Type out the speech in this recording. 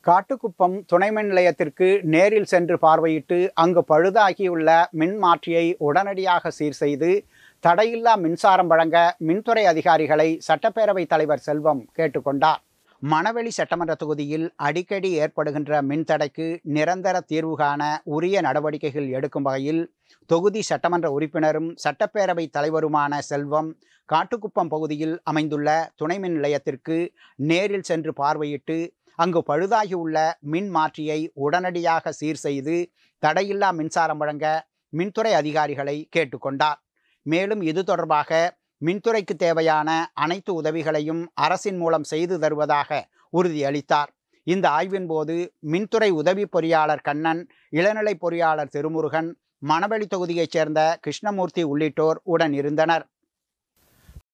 காட்டுக்குப்பம் துணை மின் நிலையத்திற்கு நேரில் சென்று பார்வையிட்டு அங்கு பழுதாகியுள்ள மின் மாற்றியை உடனடியாக சீர் செய்து தடையில்லா மின்சாரம் வழங்க மின்துறை அதிகாரிகளை சட்டப்பேரவைத் தலைவர் செல்வம் கேட்டுக்கொண்டார் மணவெளி சட்டமன்ற தொகுதியில் அடிக்கடி ஏற்படுகின்ற மின்தடைக்கு நிரந்தர தீர்வு காண உரிய நடவடிக்கைகள் எடுக்கும் வகையில் தொகுதி சட்டமன்ற உறுப்பினரும் சட்டப்பேரவை தலைவருமான செல்வம் காட்டுக்குப்பம் பகுதியில் அமைந்துள்ள துணை மின் நிலையத்திற்கு நேரில் சென்று பார்வையிட்டு அங்கு பழுதாகியுள்ள மின் மாற்றியை உடனடியாக சீர் செய்து தடையில்லா மின்சாரம் வழங்க மின்துறை அதிகாரிகளை கேட்டுக்கொண்டார் மேலும் இது தொடர்பாக மின்துறைக்கு தேவையான அனைத்து உதவிகளையும் அரசின் மூலம் செய்து தருவதாக உறுதியளித்தார் இந்த ஆய்வின் போது மின்துறை உதவி பொறியாளர் கண்ணன் இளநிலை பொறியாளர் திருமுருகன் மணவெளி தொகுதியைச் சேர்ந்த கிருஷ்ணமூர்த்தி உள்ளிட்டோர் உடன் இருந்தனர்